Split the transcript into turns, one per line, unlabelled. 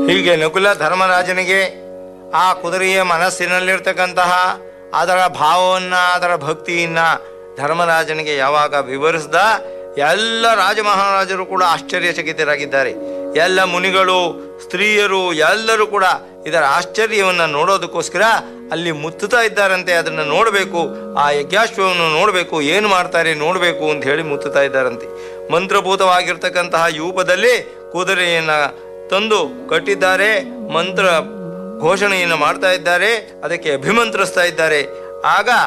ಹೀಗೆ ನಕುಲ ಧರ್ಮರಾಜನಿಗೆ ಆ ಕುದುರೆಯ ಮನಸ್ಸಿನಲ್ಲಿರ್ತಕ್ಕಂತಹ ಅದರ ಭಾವವನ್ನ ಅದರ ಭಕ್ತಿಯನ್ನ ಧರ್ಮರಾಜನಿಗೆ ಯಾವಾಗ ವಿವರಿಸ್ದ ಎಲ್ಲ ರಾಜಮಹಾರಾಜರು ಕೂಡ ಆಶ್ಚರ್ಯಚಕಿತರಾಗಿದ್ದಾರೆ ಎಲ್ಲ ಮುನಿಗಳು ಸ್ತ್ರೀಯರು ಎಲ್ಲರೂ ಕೂಡ ಇದರ ಆಶ್ಚರ್ಯವನ್ನು ನೋಡೋದಕ್ಕೋಸ್ಕರ ಅಲ್ಲಿ ಮುತ್ತುತ್ತಾ ಇದ್ದಾರಂತೆ ಅದನ್ನು ನೋಡಬೇಕು ಆ ಯಜ್ಞಾಶ್ವವನ್ನು ನೋಡಬೇಕು ಏನು ಮಾಡ್ತಾರೆ ನೋಡಬೇಕು ಅಂತ ಹೇಳಿ ಮುತ್ತುತ್ತಾ ಇದ್ದಾರಂತೆ ಮಂತ್ರಭೂತವಾಗಿರ್ತಕ್ಕಂತಹ ಯೂಪದಲ್ಲಿ ಕುದುರೆಯನ್ನ ತಂದು ಕಟ್ಟಿದ್ದಾರೆ ಮಂತ್ರ ಘೋಷಣೆಯನ್ನು ಮಾಡ್ತಾ ಇದ್ದಾರೆ ಅದಕ್ಕೆ ಅಭಿಮಂತ್ರಿಸ್ತಾ ಇದ್ದಾರೆ ಆಗ